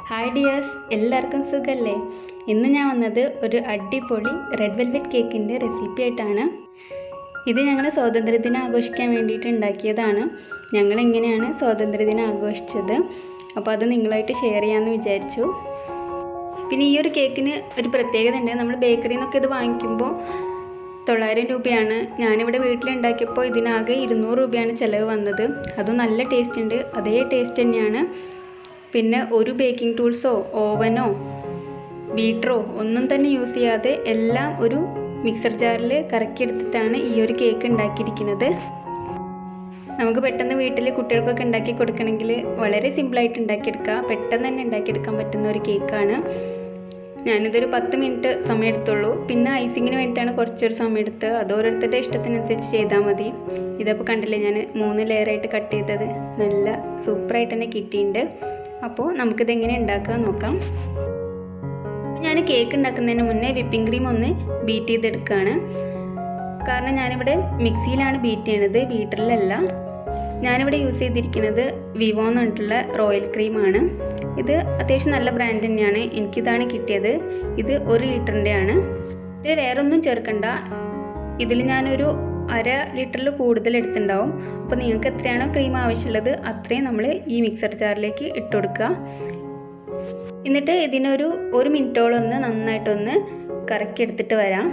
hi dears എല്ലാവർക്കും സുഖമല്ലേ ഇന്ന് ഞാൻ വന്നത് ഒരു അടിപൊളി റെഡ് വെൽവെറ്റ് കേക്കിൻ്റെ റെസിപ്പി ആയിട്ടാണ് ഇത് ഞങ്ങൾ സ്വാതന്ത്ര്യദിനം ആഘോഷിക്കാൻ വേണ്ടിയിട്ട് ഉണ്ടാക്കിയതാണ് ഞങ്ങൾ എങ്ങനെയാണ് സ്വാതന്ത്ര്യദിനം ആഘോഷിച്ചത് അപ്പോൾ അത് നിങ്ങളായിട്ട് ഷെയർ ചെയ്യാമെന്ന് വിചാരിച്ചു പിന്നെ ഈ ഒരു കേക്കിന് ഒരു പ്രത്യേകത ഉണ്ട് നമ്മൾ ബേക്കറിയിൽ നിന്നൊക്കെ ഇത് വാങ്ങിക്കുമ്പോൾ തൊള്ളായിരം രൂപയാണ് ഞാനിവിടെ വീട്ടിലുണ്ടാക്കിയപ്പോൾ ഇതിനാകെ ഇരുന്നൂറ് രൂപയാണ് ചിലവ് വന്നത് അതും നല്ല ടേസ്റ്റ് ഉണ്ട് അതേ ടേസ്റ്റ് തന്നെയാണ് പിന്നെ ഒരു ബേക്കിംഗ് ടൂൾസോ ഓവനോ ബീറ്ററോ ഒന്നും തന്നെ യൂസ് ചെയ്യാതെ എല്ലാം ഒരു മിക്സർ ജാറിൽ കറക്കിയെടുത്തിട്ടാണ് ഈ ഒരു കേക്ക് ഉണ്ടാക്കിയിരിക്കുന്നത് നമുക്ക് പെട്ടെന്ന് വീട്ടിൽ കുട്ടികൾക്കൊക്കെ ഉണ്ടാക്കി കൊടുക്കണമെങ്കിൽ വളരെ സിമ്പിളായിട്ട് ഉണ്ടാക്കിയെടുക്കുക പെട്ടെന്ന് തന്നെ ഉണ്ടാക്കിയെടുക്കാൻ പറ്റുന്ന ഒരു കേക്കാണ് ഞാനിതൊരു പത്ത് മിനിറ്റ് സമയം എടുത്തുള്ളൂ പിന്നെ ഐസിങ്ങിന് വേണ്ടിയിട്ടാണ് കുറച്ചൊരു സമയം എടുത്ത് അത് ഓരോരുത്തരുടെ ഇഷ്ടത്തിനനുസരിച്ച് ചെയ്താൽ മതി ഇതപ്പോൾ കണ്ടില്ലേ ഞാൻ മൂന്ന് ലെയറായിട്ട് കട്ട് ചെയ്തത് നല്ല സൂപ്പറായിട്ട് തന്നെ കിട്ടിയിട്ടുണ്ട് അപ്പോൾ നമുക്കിത് എങ്ങനെ ഉണ്ടാക്കുക നോക്കാം ഞാൻ കേക്ക് ഉണ്ടാക്കുന്നതിന് മുന്നേ വിപ്പിംഗ് ക്രീം ഒന്ന് ബീറ്റ് ചെയ്തെടുക്കുകയാണ് കാരണം ഞാനിവിടെ മിക്സിയിലാണ് ബീറ്റ് ചെയ്യണത് ബീറ്ററിലല്ല ഞാനിവിടെ യൂസ് ചെയ്തിരിക്കുന്നത് വിവോ എന്ന് പറഞ്ഞിട്ടുള്ള റോയൽ ക്രീമാണ് ഇത് അത്യാവശ്യം നല്ല ബ്രാൻഡ് തന്നെയാണ് എനിക്കിതാണ് കിട്ടിയത് ഇത് ഒരു ലിറ്ററിൻ്റെ ആണ് ഇതിൽ വേറെ ഒന്നും ചേർക്കണ്ട ഇതിൽ ഞാനൊരു അര ലിറ്ററിൽ കൂടുതൽ എടുത്തിട്ടുണ്ടാവും അപ്പോൾ നിങ്ങൾക്ക് എത്രയാണോ ക്രീം ആവശ്യമുള്ളത് അത്രയും നമ്മൾ ഈ മിക്സർ ജാറിലേക്ക് ഇട്ട് കൊടുക്കുക എന്നിട്ട് ഇതിനൊരു ഒരു മിനിറ്റോളം ഒന്ന് നന്നായിട്ടൊന്ന് കറക്കി എടുത്തിട്ട് വരാം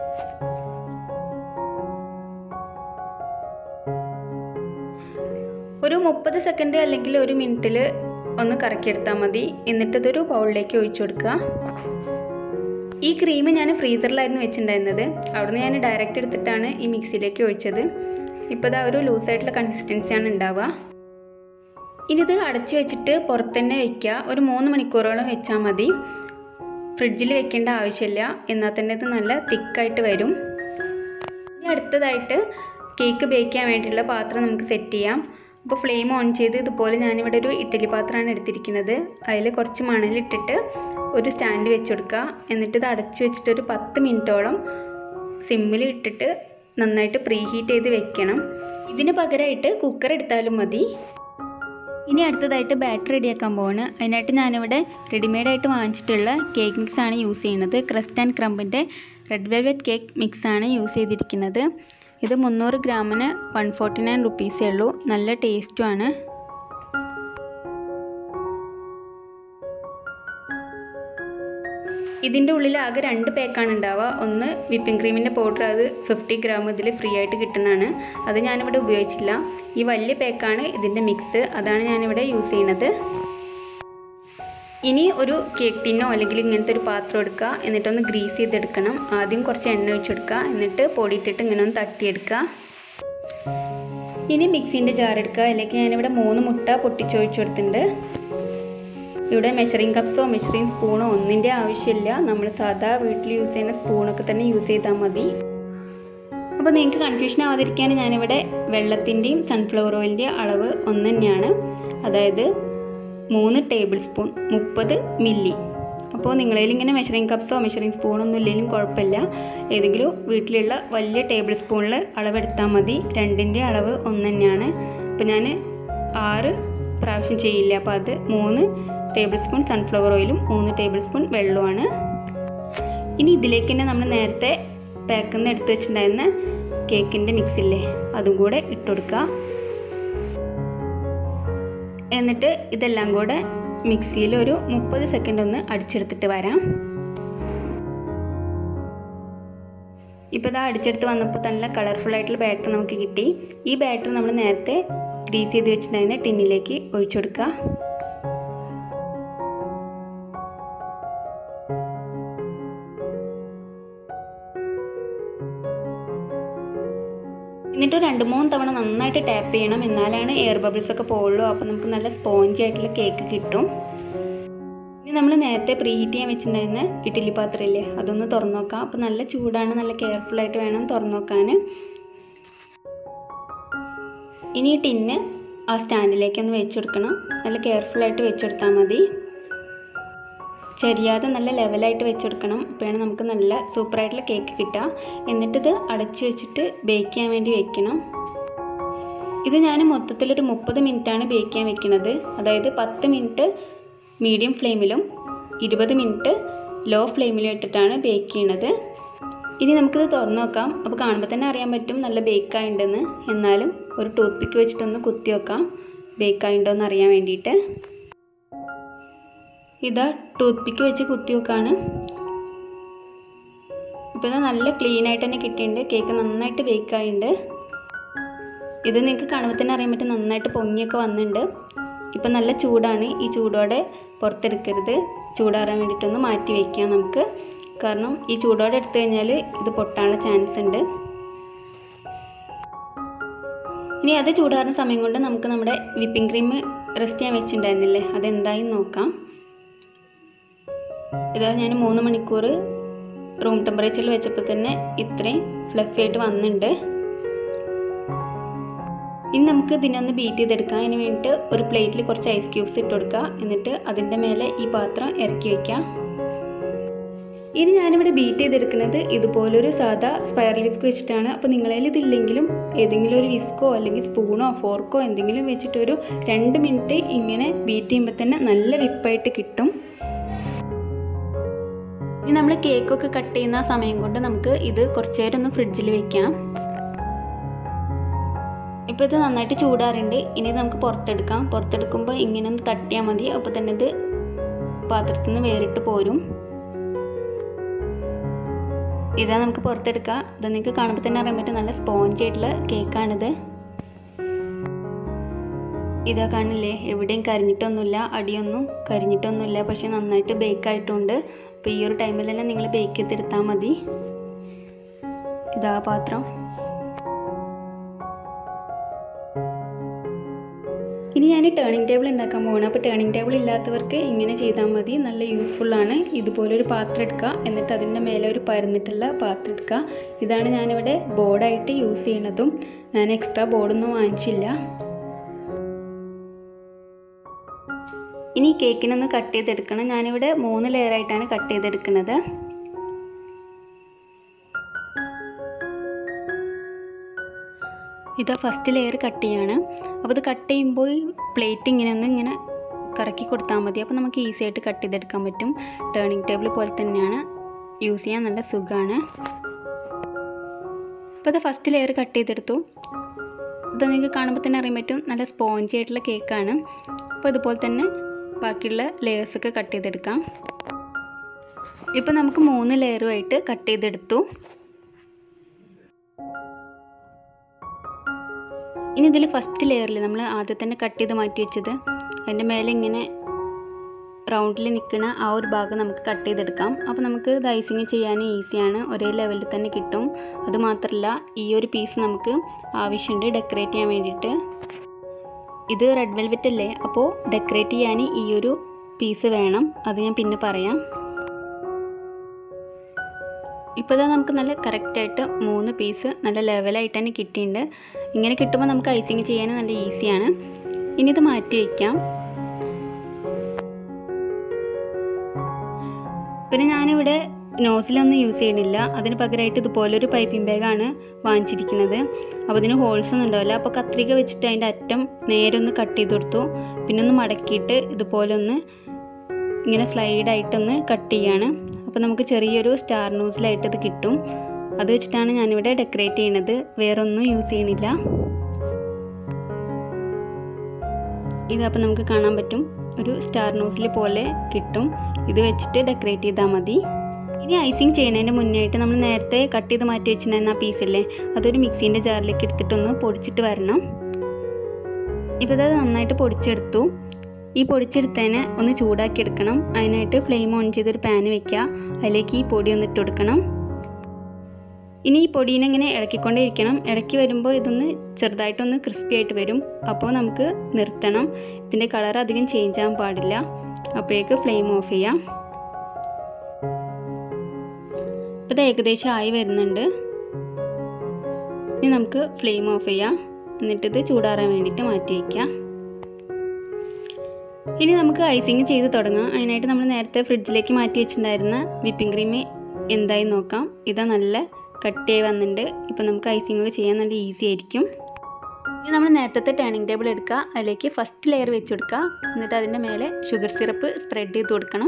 ഒരു മുപ്പത് സെക്കൻഡ് അല്ലെങ്കിൽ ഒരു മിനിറ്റിൽ ഒന്ന് കറക്കിയെടുത്താൽ മതി എന്നിട്ട് ഇതൊരു ബൗളിലേക്ക് ഒഴിച്ചു കൊടുക്കുക ഈ ക്രീം ഞാൻ ഫ്രീസറിലായിരുന്നു വെച്ചിട്ടുണ്ടായിരുന്നത് അവിടുന്ന് ഞാൻ ഡയറക്റ്റ് എടുത്തിട്ടാണ് ഈ മിക്സിയിലേക്ക് ഒഴിച്ചത് ഇപ്പോൾ ഇതാ ഒരു ലൂസായിട്ടുള്ള കൺസിസ്റ്റൻസിയാണ് ഉണ്ടാവുക ഇനി ഇത് അടച്ചു വെച്ചിട്ട് പുറത്ത് തന്നെ വെക്കുക ഒരു മൂന്ന് മണിക്കൂറോളം വെച്ചാൽ മതി ഫ്രിഡ്ജിൽ വെക്കേണ്ട ആവശ്യമില്ല എന്നാൽ തന്നെ ഇത് നല്ല തിക്കായിട്ട് വരും ഇനി അടുത്തതായിട്ട് കേക്ക് ബേക്ക് ചെയ്യാൻ വേണ്ടിയിട്ടുള്ള പാത്രം നമുക്ക് സെറ്റ് ചെയ്യാം അപ്പോൾ ഫ്ലെയിം ഓൺ ചെയ്ത് ഇതുപോലെ ഞാനിവിടെ ഒരു ഇഡ്ഡലി പാത്രമാണ് എടുത്തിരിക്കുന്നത് അതിൽ കുറച്ച് മണലിട്ടിട്ട് ഒരു സ്റ്റാൻഡ് വെച്ച് കൊടുക്കുക എന്നിട്ട് ഇത് അടച്ചു വെച്ചിട്ട് ഒരു പത്ത് മിനിറ്റോളം സിമ്മിൽ ഇട്ടിട്ട് നന്നായിട്ട് പ്രീ ഹീറ്റ് ചെയ്ത് വെക്കണം ഇതിന് പകരമായിട്ട് കുക്കർ എടുത്താലും മതി ഇനി അടുത്തതായിട്ട് ബാറ്റർ റെഡിയാക്കാൻ പോവാണ് അതിനായിട്ട് ഞാനിവിടെ റെഡിമെയ്ഡായിട്ട് വാങ്ങിച്ചിട്ടുള്ള കേക്ക് മിക്സാണ് യൂസ് ചെയ്യുന്നത് ക്രസ്റ്റ് ആൻഡ് ക്രംബിൻ്റെ റെഡ് വെൽവെറ്റ് കേക്ക് മിക്സാണ് യൂസ് ചെയ്തിരിക്കുന്നത് ഇത് മുന്നൂറ് ഗ്രാമിന് വൺ ഫോർട്ടി നയൻ റുപ്പീസേ ഉള്ളൂ നല്ല ടേസ്റ്റുമാണ് ഇതിൻ്റെ ഉള്ളിൽ ആകെ രണ്ട് പാക്കാണ് ഉണ്ടാവുക ഒന്ന് വിപ്പിംഗ് ക്രീമിൻ്റെ പൗഡർ അത് ഫിഫ്റ്റി ഗ്രാം ഇതിൽ ഫ്രീ ആയിട്ട് കിട്ടുന്നതാണ് അത് ഞാനിവിടെ ഉപയോഗിച്ചില്ല ഈ വലിയ പാക്കാണ് ഇതിൻ്റെ മിക്സ് അതാണ് ഞാനിവിടെ യൂസ് ചെയ്യുന്നത് ഇനി ഒരു കേക്ക് ടിന്നോ അല്ലെങ്കിൽ ഇങ്ങനത്തെ ഒരു പാത്രം എടുക്കുക എന്നിട്ടൊന്ന് ഗ്രീസ് ചെയ്തെടുക്കണം ആദ്യം കുറച്ച് എണ്ണ ഒഴിച്ചെടുക്കുക എന്നിട്ട് പൊടിയിട്ടിട്ട് ഇങ്ങനെ ഒന്ന് തട്ടിയെടുക്കുക ഇനി മിക്സിൻ്റെ ജാർ എടുക്കുക അല്ലെങ്കിൽ ഞാനിവിടെ മൂന്ന് മുട്ട പൊട്ടിച്ചൊഴിച്ചു കൊടുത്തിട്ടുണ്ട് ഇവിടെ മെഷറിംഗ് കപ്സോ മെഷറിംഗ് സ്പൂണോ ഒന്നിൻ്റെ ആവശ്യമില്ല നമ്മൾ സാധാ വീട്ടിൽ യൂസ് ചെയ്യുന്ന സ്പൂണൊക്കെ തന്നെ യൂസ് ചെയ്താൽ മതി അപ്പോൾ നിങ്ങൾക്ക് കൺഫ്യൂഷൻ ആവാതിരിക്കാൻ ഞാനിവിടെ വെള്ളത്തിൻ്റെയും സൺഫ്ലവർ ഓയിലിൻ്റെയും അളവ് ഒന്ന് തന്നെയാണ് അതായത് മൂന്ന് ടേബിൾ സ്പൂൺ മുപ്പത് മില്ലി അപ്പോൾ നിങ്ങളിൽ ഇങ്ങനെ മെഷറിംഗ് കപ്സോ മെഷറിംഗ് സ്പൂണൊന്നും ഇല്ലെങ്കിലും കുഴപ്പമില്ല ഏതെങ്കിലും വീട്ടിലുള്ള വലിയ ടേബിൾ സ്പൂണിൽ അളവെടുത്താൽ മതി രണ്ടിൻ്റെ അളവ് ഒന്ന് തന്നെയാണ് അപ്പോൾ ഞാൻ ആറ് പ്രാവശ്യം ചെയ്യില്ല അപ്പോൾ അത് മൂന്ന് ടേബിൾ സ്പൂൺ സൺഫ്ലവർ ഓയിലും മൂന്ന് ടേബിൾ സ്പൂൺ വെള്ളവുമാണ് ഇനി ഇതിലേക്ക് തന്നെ നമ്മൾ നേരത്തെ പാക്കിൽ നിന്ന് എടുത്ത് വെച്ചിട്ടുണ്ടായിരുന്ന കേക്കിൻ്റെ മിക്സില്ലേ അതും കൂടെ ഇട്ട് കൊടുക്കുക എന്നിട്ട് ഇതെല്ലാം കൂടെ മിക്സിയിൽ ഒരു മുപ്പത് സെക്കൻഡ് ഒന്ന് അടിച്ചെടുത്തിട്ട് വരാം ഇപ്പോൾ ഇതാ അടിച്ചെടുത്ത് വന്നപ്പോൾ നല്ല കളർഫുൾ ആയിട്ടുള്ള ബാറ്റർ നമുക്ക് കിട്ടി ഈ ബാറ്റർ നമ്മൾ നേരത്തെ ഗ്രീസ് ചെയ്ത് വെച്ചിട്ടുണ്ടായിരുന്ന ടിന്നിലേക്ക് ഒഴിച്ചു കൊടുക്കുക എന്നിട്ട് രണ്ട് മൂന്ന് തവണ നന്നായിട്ട് ടാപ്പ് ചെയ്യണം എന്നാലാണ് എയർ ബബിൾസ് ഒക്കെ പോവുള്ളൂ അപ്പോൾ നമുക്ക് നല്ല സ്പോഞ്ചി ആയിട്ടുള്ള കേക്ക് കിട്ടും ഇനി നമ്മൾ നേരത്തെ പ്രീ ഹീറ്റ് ചെയ്യാൻ വെച്ചിട്ടുണ്ടായിരുന്ന ഇഡ്ഡലി പാത്രമില്ലേ അതൊന്ന് തുറന്നു നോക്കാം അപ്പോൾ നല്ല ചൂടാണ് നല്ല കെയർഫുള്ളായിട്ട് വേണം തുറന്നു നോക്കാൻ ഇനി ഈ ടിന്ന് ആ സ്റ്റാൻഡിലേക്ക് ഒന്ന് വെച്ച് കൊടുക്കണം നല്ല കെയർഫുള്ളായിട്ട് വെച്ചെടുത്താൽ മതി ചെരിയാതെ നല്ല ലെവലായിട്ട് വെച്ചെടുക്കണം അപ്പോഴാണ് നമുക്ക് നല്ല സൂപ്പറായിട്ടുള്ള കേക്ക് കിട്ടുക എന്നിട്ടിത് അടച്ചു വെച്ചിട്ട് ബേക്ക് ചെയ്യാൻ വേണ്ടി വെക്കണം ഇത് ഞാൻ മൊത്തത്തിലൊരു മുപ്പത് മിനിറ്റാണ് ബേക്ക് ചെയ്യാൻ വെക്കുന്നത് അതായത് പത്ത് മിനിറ്റ് മീഡിയം ഫ്ലെയിമിലും ഇരുപത് മിനിറ്റ് ലോ ഫ്ലെയിമിലും ഇട്ടിട്ടാണ് ബേക്ക് ചെയ്യണത് ഇനി നമുക്കിത് തുറന്ന് നോക്കാം അപ്പോൾ കാണുമ്പോൾ തന്നെ അറിയാൻ പറ്റും നല്ല ബേക്കായിട്ടുണ്ടെന്ന് എന്നാലും ഒരു ടൂത്ത് പിക്ക് വെച്ചിട്ടൊന്ന് കുത്തി വെക്കാം ബേക്കായിട്ടുണ്ടോ എന്ന് അറിയാൻ വേണ്ടിയിട്ട് ഇതാ ടൂത്ത് പിക്ക് വെച്ച് കുത്തി വെക്കാണ് ഇപ്പോൾ ഇത് നല്ല ക്ലീൻ ആയിട്ട് തന്നെ കിട്ടിയിട്ടുണ്ട് കേക്ക് നന്നായിട്ട് ബേക്കായിട്ടുണ്ട് ഇത് നിങ്ങൾക്ക് കാണുമ്പോൾ തന്നെ അറിയാൻ പറ്റും നന്നായിട്ട് പൊങ്ങിയൊക്കെ വന്നിട്ടുണ്ട് ഇപ്പം നല്ല ചൂടാണ് ഈ ചൂടോടെ പുറത്തെടുക്കരുത് ചൂടാറാൻ വേണ്ടിയിട്ടൊന്ന് മാറ്റി വയ്ക്കാം നമുക്ക് കാരണം ഈ ചൂടോടെ എടുത്തു കഴിഞ്ഞാൽ ഇത് പൊട്ടാനുള്ള ചാൻസ് ഉണ്ട് ഇനി അത് ചൂടാറുന്ന സമയം കൊണ്ട് നമുക്ക് നമ്മുടെ വിപ്പിംഗ് ക്രീം റെസ്റ്റ് ചെയ്യാൻ വെച്ചിട്ടുണ്ടായിരുന്നില്ലേ അതെന്തായി നോക്കാം ഇതാ ഞാൻ മൂന്ന് മണിക്കൂർ റൂം ടെമ്പറേച്ചറിൽ വെച്ചപ്പോൾ തന്നെ ഇത്രയും ഫ്ലഫി ആയിട്ട് വന്നിട്ടുണ്ട് ഇനി നമുക്ക് ഇതിനൊന്ന് ബീറ്റ് ചെയ്തെടുക്കാം അതിന് വേണ്ടിയിട്ട് ഒരു പ്ലേറ്റിൽ കുറച്ച് ഐസ് ക്യൂബ്സ് ഇട്ട് കൊടുക്കുക എന്നിട്ട് അതിൻ്റെ മേലെ ഈ പാത്രം ഇറക്കി വയ്ക്കാം ഇനി ഞാനിവിടെ ബീറ്റ് ചെയ്തെടുക്കുന്നത് ഇതുപോലൊരു സാധാ സ്പൈറൽ വിസ്ക് വെച്ചിട്ടാണ് അപ്പോൾ നിങ്ങളതിൽ ഇതില്ലെങ്കിലും ഏതെങ്കിലും ഒരു വിസ്കോ അല്ലെങ്കിൽ സ്പൂണോ ഫോർക്കോ എന്തെങ്കിലും വെച്ചിട്ടൊരു രണ്ട് മിനിറ്റ് ഇങ്ങനെ ബീറ്റ് ചെയ്യുമ്പോൾ തന്നെ നല്ല വിപ്പായിട്ട് കിട്ടും ഇനി നമ്മൾ കേക്കൊക്കെ കട്ട് ചെയ്യുന്ന സമയം കൊണ്ട് നമുക്ക് ഇത് കുറച്ച് നേരം ഒന്ന് ഫ്രിഡ്ജിൽ വെക്കാം ഇപ്പോൾ ഇത് നന്നായിട്ട് ചൂടാറുണ്ട് ഇനി ഇത് നമുക്ക് പുറത്തെടുക്കാം പുറത്തെടുക്കുമ്പോൾ ഇങ്ങനെ ഒന്ന് തട്ടിയാൽ മതി അപ്പോൾ തന്നെ ഇത് പാത്രത്തിൽ നിന്ന് വേറിട്ട് പോരും ഇതാ നമുക്ക് പുറത്തെടുക്കാം ഇത് നിങ്ങൾക്ക് കാണുമ്പോൾ തന്നെ അറിയാൻ പറ്റും നല്ല സ്പോഞ്ച് ആയിട്ടുള്ള കേക്കാണിത് ഇതാ കാണില്ലേ എവിടെയും കരിഞ്ഞിട്ടൊന്നുമില്ല അടിയൊന്നും കരിഞ്ഞിട്ടൊന്നുമില്ല പക്ഷേ നന്നായിട്ട് ബേക്ക് ആയിട്ടുണ്ട് അപ്പോൾ ഈ ഒരു ടൈമിലെല്ലാം നിങ്ങൾ ബേക്ക് ചെയ്തെടുത്താൽ മതി ഇതാ പാത്രം ഇനി ഞാൻ ടേണിംഗ് ടേബിൾ ഉണ്ടാക്കാൻ പോകണം അപ്പോൾ ടേണിംഗ് ടേബിൾ ഇല്ലാത്തവർക്ക് ഇങ്ങനെ ചെയ്താൽ മതി നല്ല യൂസ്ഫുള്ളാണ് ഇതുപോലൊരു പാത്രം എടുക്കുക എന്നിട്ട് അതിൻ്റെ മേലെ ഒരു പരന്നിട്ടുള്ള പാത്രം എടുക്കുക ഇതാണ് ഞാനിവിടെ ബോർഡായിട്ട് യൂസ് ചെയ്യണതും ഞാൻ എക്സ്ട്രാ ബോർഡൊന്നും വാങ്ങിച്ചില്ല ഇനി കേക്കിനൊന്ന് കട്ട് ചെയ്തെടുക്കണം ഞാനിവിടെ മൂന്ന് ലെയറായിട്ടാണ് കട്ട് ചെയ്തെടുക്കുന്നത് ഇത് ഫസ്റ്റ് ലെയർ കട്ട് ചെയ്യാണ് അപ്പോൾ ഇത് കട്ട് ചെയ്യുമ്പോൾ പ്ലേറ്റ് ഇങ്ങനെ ഒന്ന് ഇങ്ങനെ കറക്കി കൊടുത്താൽ മതി അപ്പോൾ നമുക്ക് ഈസി ആയിട്ട് കട്ട് ചെയ്തെടുക്കാൻ പറ്റും ടേണിംഗ് ടേബിൾ പോലെ തന്നെയാണ് യൂസ് ചെയ്യാൻ നല്ല സുഖമാണ് അപ്പോൾ ഇത് ഫസ്റ്റ് ലെയർ കട്ട് ചെയ്തെടുത്തു ഇത് നിങ്ങൾക്ക് കാണുമ്പോൾ തന്നെ അറിയാൻ പറ്റും നല്ല സ്പോഞ്ചി ആയിട്ടുള്ള കേക്കാണ് അപ്പോൾ ഇതുപോലെ തന്നെ ബാക്കിയുള്ള ലെയേഴ്സൊക്കെ കട്ട് ചെയ്തെടുക്കാം ഇപ്പോൾ നമുക്ക് മൂന്ന് ലെയറുമായിട്ട് കട്ട് ചെയ്തെടുത്തു ഇനി ഇതിൽ ഫസ്റ്റ് ലെയറിൽ നമ്മൾ ആദ്യം തന്നെ കട്ട് ചെയ്ത് മാറ്റി വെച്ചത് അതിൻ്റെ മേലെ ഇങ്ങനെ റൗണ്ടിൽ നിൽക്കുന്ന ആ ഒരു ഭാഗം നമുക്ക് കട്ട് ചെയ്തെടുക്കാം അപ്പോൾ നമുക്ക് ഇത് ഐസിങ് ചെയ്യാൻ ഈസിയാണ് ഒരേ ലെവലിൽ തന്നെ കിട്ടും അതുമാത്രമല്ല ഈ ഒരു പീസ് നമുക്ക് ആവശ്യമുണ്ട് ഡെക്കറേറ്റ് ചെയ്യാൻ വേണ്ടിയിട്ട് ഇത് റെഡ് വെൽവെറ്റ് അല്ലേ അപ്പോൾ ഡെക്കറേറ്റ് ചെയ്യാൻ ഈ ഒരു പീസ് വേണം അത് ഞാൻ പിന്നെ പറയാം ഇപ്പോൾ ഇതാ നമുക്ക് നല്ല കറക്റ്റായിട്ട് മൂന്ന് പീസ് നല്ല ലെവലായിട്ട് തന്നെ കിട്ടിയിട്ടുണ്ട് ഇങ്ങനെ കിട്ടുമ്പോൾ നമുക്ക് ഐസിങ് ചെയ്യാൻ നല്ല ഈസിയാണ് ഇനി ഇത് മാറ്റി വയ്ക്കാം പിന്നെ ഞാനിവിടെ നോസിലൊന്നും യൂസ് ചെയ്യണില്ല അതിന് പകരമായിട്ട് ഇതുപോലൊരു പൈപ്പിംഗ് ബാഗാണ് വാങ്ങിച്ചിരിക്കുന്നത് അപ്പോൾ ഇതിന് ഹോൾസ് ഒന്നും ഉണ്ടാവില്ല അപ്പോൾ കത്രിക വെച്ചിട്ട് അതിൻ്റെ അറ്റം നേരെ ഒന്ന് കട്ട് ചെയ്ത് കൊടുത്തു പിന്നെ ഒന്ന് മടക്കിയിട്ട് ഇതുപോലെ ഒന്ന് ഇങ്ങനെ സ്ലൈഡായിട്ടൊന്ന് കട്ട് ചെയ്യാണ് അപ്പോൾ നമുക്ക് ചെറിയൊരു സ്റ്റാർ നോസിലായിട്ട് ഇത് കിട്ടും അത് വെച്ചിട്ടാണ് ഞാനിവിടെ ഡെക്കറേറ്റ് ചെയ്യണത് വേറൊന്നും യൂസ് ചെയ്യണില്ല ഇതപ്പോൾ നമുക്ക് കാണാൻ പറ്റും ഒരു സ്റ്റാർ നോസിൽ പോലെ കിട്ടും ഇത് വെച്ചിട്ട് ഡെക്കറേറ്റ് ചെയ്താൽ മതി ഇനി ഐസിങ് ചെയ്യുന്നതിൻ്റെ മുന്നേ ആയിട്ട് നമ്മൾ നേരത്തെ കട്ട് ചെയ്ത് മാറ്റി വെച്ചിട്ടുണ്ടായിരുന്ന ആ പീസില്ലേ അതൊരു മിക്സീൻ്റെ ജാറിലേക്ക് എടുത്തിട്ടൊന്ന് പൊടിച്ചിട്ട് വരണം ഇപ്പോൾ ഇത് നന്നായിട്ട് പൊടിച്ചെടുത്തു ഈ പൊടിച്ചെടുത്തതിനെ ഒന്ന് ചൂടാക്കി എടുക്കണം അതിനായിട്ട് ഫ്ലെയിം ഓൺ ചെയ്തൊരു പാന് വെക്കുക അതിലേക്ക് ഈ പൊടി ഒന്ന് ഇട്ട് കൊടുക്കണം ഇനി ഈ പൊടീനെ ഇങ്ങനെ ഇളക്കിക്കൊണ്ടേ ഇരിക്കണം ഇളക്കി വരുമ്പോൾ ഇതൊന്ന് ചെറുതായിട്ടൊന്ന് ക്രിസ്പി ആയിട്ട് വരും അപ്പോൾ നമുക്ക് നിർത്തണം ഇതിൻ്റെ കളർ അധികം ചേഞ്ച് ആകാൻ പാടില്ല അപ്പോഴേക്ക് ഫ്ലെയിം ഓഫ് ചെയ്യാം ഇപ്പോൾ ഇത് ഏകദേശം ആയി വരുന്നുണ്ട് ഇനി നമുക്ക് ഫ്ലെയിം ഓഫ് ചെയ്യാം എന്നിട്ടിത് ചൂടാറാൻ വേണ്ടിയിട്ട് മാറ്റി വയ്ക്കാം ഇനി നമുക്ക് ഐസിങ് ചെയ്ത് തുടങ്ങാം അതിനായിട്ട് നമ്മൾ നേരത്തെ ഫ്രിഡ്ജിലേക്ക് മാറ്റി വെച്ചിട്ടുണ്ടായിരുന്ന വിപ്പിംഗ് ക്രീം എന്തായി നോക്കാം ഇതാ നല്ല കട്ടിയായി വന്നിട്ടുണ്ട് ഇപ്പോൾ നമുക്ക് ഐസിങ് ഒക്കെ ചെയ്യാൻ നല്ല ഈസി ആയിരിക്കും ഇനി നമ്മൾ നേരത്തെ ടേണിംഗ് ടേബിൾ എടുക്കുക അതിലേക്ക് ഫസ്റ്റ് ലെയർ വെച്ച് കൊടുക്കുക എന്നിട്ട് അതിൻ്റെ മേലെ ഷുഗർ സിറപ്പ് സ്പ്രെഡ് ചെയ്ത് കൊടുക്കണം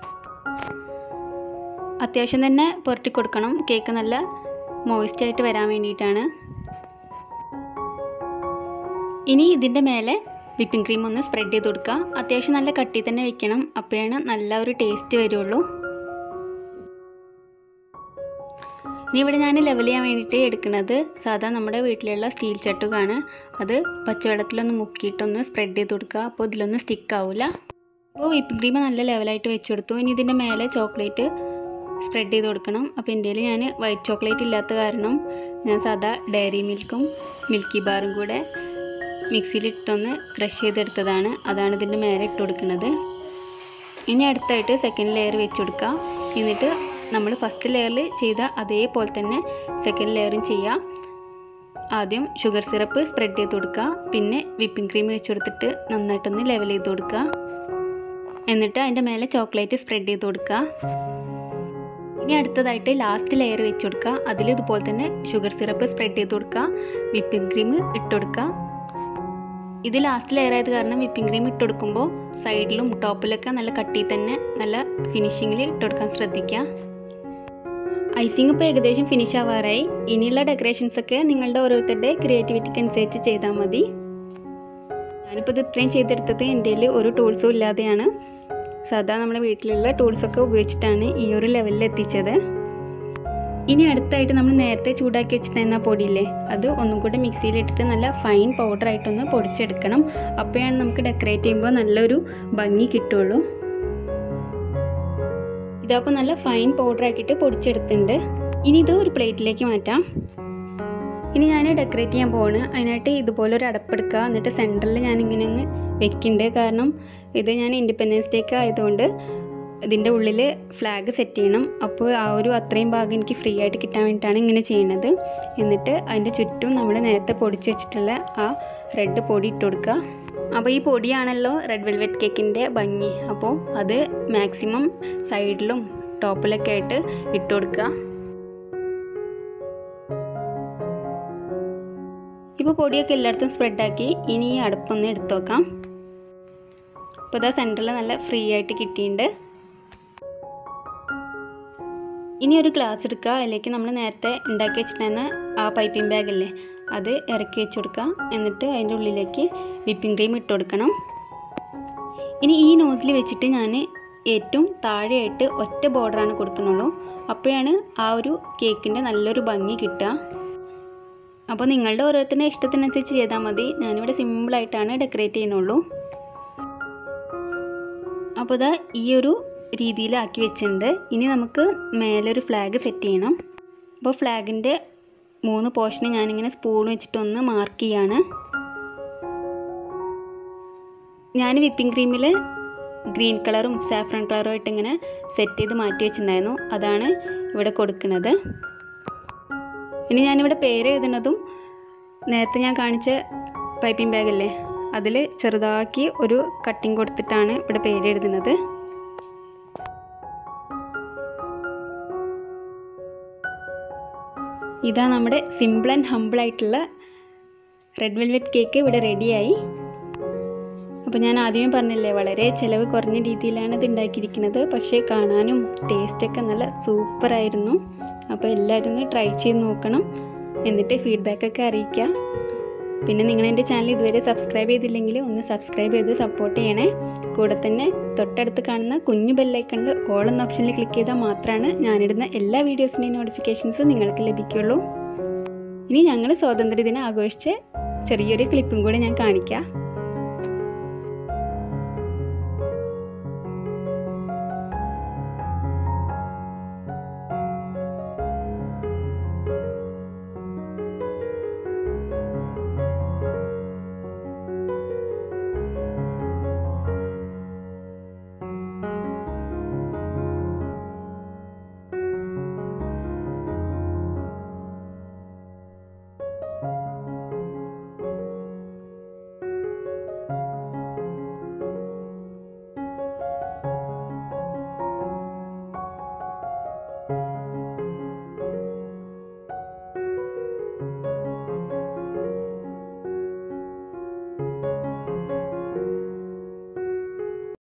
അത്യാവശ്യം തന്നെ പുരട്ടി കൊടുക്കണം കേക്ക് നല്ല മോയിസ്റ്റ് ആയിട്ട് വരാൻ വേണ്ടിയിട്ടാണ് ഇനി ഇതിൻ്റെ മേലെ വിപ്പിംഗ് ക്രീം ഒന്ന് സ്പ്രെഡ് ചെയ്ത് കൊടുക്കുക അത്യാവശ്യം നല്ല കട്ടി തന്നെ വെക്കണം അപ്പോഴാണ് നല്ല ഒരു ടേസ്റ്റ് വരുള്ളൂ ഇനി ഇവിടെ ഞാൻ ലെവൽ ചെയ്യാൻ വേണ്ടിയിട്ട് എടുക്കുന്നത് സാധാ നമ്മുടെ വീട്ടിലുള്ള സ്റ്റീൽ ചട്ടുകാണ് അത് പച്ചവെള്ളത്തിലൊന്ന് മുക്കിയിട്ടൊന്ന് സ്പ്രെഡ് ചെയ്ത് കൊടുക്കുക അപ്പോൾ ഇതിലൊന്നും സ്റ്റിക്ക് ആവില്ല അപ്പോൾ വിപ്പിംഗ് ക്രീം നല്ല ലെവലായിട്ട് വെച്ച് കൊടുത്തു ഇനി ഇതിൻ്റെ മേലെ ചോക്ലേറ്റ് സ്പ്രെഡ് ചെയ്ത് കൊടുക്കണം അപ്പോൾ എൻ്റെ കയ്യിൽ ഞാൻ വൈറ്റ് ചോക്ലേറ്റ് ഇല്ലാത്ത കാരണം ഞാൻ സാധാ ഡയറി മിൽക്കും മിൽക്കി ബാറും കൂടെ മിക്സിയിലിട്ടൊന്ന് ക്രഷ് ചെയ്തെടുത്തതാണ് അതാണ് ഇതിൻ്റെ മേലെ ഇട്ട് കൊടുക്കുന്നത് ഇനി അടുത്തായിട്ട് സെക്കൻഡ് ലെയർ വെച്ച് കൊടുക്കുക എന്നിട്ട് നമ്മൾ ഫസ്റ്റ് ലെയറിൽ ചെയ്ത അതേപോലെ തന്നെ സെക്കൻഡ് ലെയറും ചെയ്യുക ആദ്യം ഷുഗർ സിറപ്പ് സ്പ്രെഡ് ചെയ്ത് കൊടുക്കുക പിന്നെ വിപ്പിംഗ് ക്രീം വെച്ച് കൊടുത്തിട്ട് നന്നായിട്ടൊന്ന് ലെവൽ ചെയ്ത് കൊടുക്കുക എന്നിട്ട് അതിൻ്റെ മേലെ ചോക്ലേറ്റ് സ്പ്രെഡ് ചെയ്ത് കൊടുക്കുക ഇനി അടുത്തതായിട്ട് ലാസ്റ്റ് ലെയർ വെച്ച് കൊടുക്കുക അതിൽ ഇതുപോലെ തന്നെ ഷുഗർ സിറപ്പ് സ്പ്രെഡ് ചെയ്ത് കൊടുക്കുക വിപ്പിംഗ് ക്രീം ഇട്ട് കൊടുക്കുക ഇത് ലാസ്റ്റ് ലെയർ ആയത് കാരണം വിപ്പിംഗ് ക്രീം ഇട്ട് കൊടുക്കുമ്പോൾ സൈഡിലും ടോപ്പിലൊക്കെ നല്ല കട്ടി തന്നെ നല്ല ഫിനിഷിങ്ങിൽ ഇട്ട് കൊടുക്കാൻ ശ്രദ്ധിക്കുക ഐസിങ് ഇപ്പോൾ ഏകദേശം ഫിനിഷ് ആവാറായി ഇനിയുള്ള ഡെക്കറേഷൻസ് ഒക്കെ നിങ്ങളുടെ ഓരോരുത്തരുടെ ക്രിയേറ്റിവിറ്റിക്ക് അനുസരിച്ച് ചെയ്താൽ മതി ഞാനിപ്പോൾ ഇത് ഇത്രയും ചെയ്തെടുത്തത് എൻ്റെ കയ്യിൽ ഒരു ടൂൾസും ഇല്ലാതെയാണ് സാധാ നമ്മുടെ വീട്ടിലുള്ള ടൂൾസൊക്കെ ഉപയോഗിച്ചിട്ടാണ് ഈ ഒരു ലെവലിൽ എത്തിച്ചത് ഇനി അടുത്തായിട്ട് നമ്മൾ നേരത്തെ ചൂടാക്കി വെച്ചിട്ടുണ്ടായിരുന്ന പൊടിയില്ലേ അത് ഒന്നും കൂടി മിക്സിയിലിട്ടിട്ട് നല്ല ഫൈൻ പൗഡറായിട്ടൊന്ന് പൊടിച്ചെടുക്കണം അപ്പോഴാണ് നമുക്ക് ഡെക്കറേറ്റ് ചെയ്യുമ്പോൾ നല്ലൊരു ഭംഗി കിട്ടുള്ളൂ ഇതപ്പോൾ നല്ല ഫൈൻ പൗഡറാക്കിയിട്ട് പൊടിച്ചെടുത്തിട്ടുണ്ട് ഇനി ഇത് ഒരു പ്ലേറ്റിലേക്ക് മാറ്റാം ഇനി ഞാൻ ഡെക്കറേറ്റ് ചെയ്യാൻ പോവാണ് അതിനായിട്ട് ഇതുപോലെ ഒരു അടപ്പെടുക്കുക എന്നിട്ട് സെൻറ്ററിൽ ഞാൻ ഇങ്ങനെ ഒന്ന് വെക്കുന്നുണ്ട് കാരണം ഇത് ഞാൻ ഇൻഡിപെൻഡൻസ് ഡേക്ക് ആയതുകൊണ്ട് ഇതിൻ്റെ ഉള്ളിൽ ഫ്ലാഗ് സെറ്റ് ചെയ്യണം അപ്പോൾ ആ ഒരു അത്രയും ഭാഗം എനിക്ക് ഫ്രീ ആയിട്ട് കിട്ടാൻ വേണ്ടിയിട്ടാണ് ഇങ്ങനെ ചെയ്യണത് എന്നിട്ട് അതിൻ്റെ ചുറ്റും നമ്മൾ നേരത്തെ പൊടിച്ച് വെച്ചിട്ടുള്ള ആ റെഡ് പൊടി ഇട്ട് കൊടുക്കുക അപ്പോൾ ഈ പൊടിയാണല്ലോ റെഡ് വെൽവെറ്റ് കേക്കിൻ്റെ ഭംഗി അപ്പോൾ അത് മാക്സിമം സൈഡിലും ടോപ്പിലൊക്കെ ആയിട്ട് ഇട്ട് കൊടുക്കുക ഇപ്പോൾ പൊടിയൊക്കെ എല്ലായിടത്തും സ്പ്രെഡാക്കി ഇനി ഈ അടുപ്പൊന്ന് എടുത്തു നോക്കാം അപ്പോൾ ഇതാ സെൻറ്ററിൽ നല്ല ഫ്രീ ആയിട്ട് കിട്ടിയിട്ടുണ്ട് ഇനി ഒരു ഗ്ലാസ് എടുക്കുക അതിലേക്ക് നമ്മൾ നേരത്തെ ഉണ്ടാക്കി വെച്ചിട്ടുണ്ടായിരുന്ന ആ പൈപ്പിംഗ് ബാഗല്ലേ അത് ഇറക്കി വെച്ച് കൊടുക്കുക എന്നിട്ട് അതിൻ്റെ ഉള്ളിലേക്ക് വിപ്പിംഗ് ക്രീം ഇട്ട് കൊടുക്കണം ഇനി ഈ നോസിൽ വെച്ചിട്ട് ഞാൻ ഏറ്റവും താഴെയായിട്ട് ഒറ്റ ബോർഡറാണ് കൊടുക്കുന്നുള്ളൂ അപ്പോഴാണ് ആ ഒരു കേക്കിൻ്റെ നല്ലൊരു ഭംഗി കിട്ടുക അപ്പോൾ നിങ്ങളുടെ ഓരോരുത്തരുടെ ഇഷ്ടത്തിനനുസരിച്ച് ചെയ്താൽ മതി ഞാനിവിടെ സിമ്പിളായിട്ടാണ് ഡെക്കറേറ്റ് ചെയ്യുന്നുള്ളൂ അപ്പോൾ ഇതാ ഈ ഒരു രീതിയിലാക്കി വെച്ചിട്ടുണ്ട് ഇനി നമുക്ക് മേലൊരു ഫ്ലാഗ് സെറ്റ് ചെയ്യണം അപ്പോൾ ഫ്ലാഗിൻ്റെ മൂന്ന് പോർഷന് ഞാനിങ്ങനെ സ്പൂൺ വെച്ചിട്ട് ഒന്ന് മാർക്ക് ചെയ്യാണ് ഞാൻ വിപ്പിംഗ് ക്രീമിൽ ഗ്രീൻ കളറും സാഫ്രൺ കളറും ആയിട്ട് ഇങ്ങനെ സെറ്റ് ചെയ്ത് മാറ്റി വെച്ചിട്ടുണ്ടായിരുന്നു അതാണ് ഇവിടെ കൊടുക്കുന്നത് ഇനി ഞാനിവിടെ പേര് എഴുതുന്നതും നേരത്തെ ഞാൻ കാണിച്ച പൈപ്പിംഗ് ബാഗല്ലേ അതിൽ ചെറുതാക്കി ഒരു കട്ടിങ് കൊടുത്തിട്ടാണ് ഇവിടെ പേര് എഴുതുന്നത് ഇതാ നമ്മുടെ സിമ്പിൾ ആൻഡ് ഹമ്പിൾ ആയിട്ടുള്ള റെഡ് വെൽവെറ്റ് കേക്ക് ഇവിടെ റെഡിയായി അപ്പോൾ ഞാൻ ആദ്യമേ പറഞ്ഞില്ലേ വളരെ ചിലവ് കുറഞ്ഞ രീതിയിലാണ് ഇത് ഉണ്ടാക്കിയിരിക്കുന്നത് പക്ഷേ കാണാനും ടേസ്റ്റൊക്കെ നല്ല സൂപ്പറായിരുന്നു അപ്പോൾ എല്ലാവരും ഒന്ന് ട്രൈ ചെയ്ത് നോക്കണം എന്നിട്ട് ഫീഡ്ബാക്കൊക്കെ അറിയിക്കുക പിന്നെ നിങ്ങൾ എൻ്റെ ചാനൽ ഇതുവരെ സബ്സ്ക്രൈബ് ചെയ്തില്ലെങ്കിൽ ഒന്ന് സബ്സ്ക്രൈബ് ചെയ്ത് സപ്പോർട്ട് ചെയ്യണേ കൂടെ തന്നെ തൊട്ടടുത്ത് കാണുന്ന കുഞ്ഞു ബെല്ലൈക്കണിൽ ഓൾ എന്ന ഓപ്ഷനിൽ ക്ലിക്ക് ചെയ്താൽ മാത്രമാണ് ഞാനിടുന്ന എല്ലാ വീഡിയോസിൻ്റെയും നോട്ടിഫിക്കേഷൻസ് നിങ്ങൾക്ക് ലഭിക്കുള്ളൂ ഇനി ഞങ്ങൾ സ്വാതന്ത്ര്യദിനം ആഘോഷിച്ച് ചെറിയൊരു ക്ലിപ്പും കൂടെ ഞാൻ കാണിക്കാം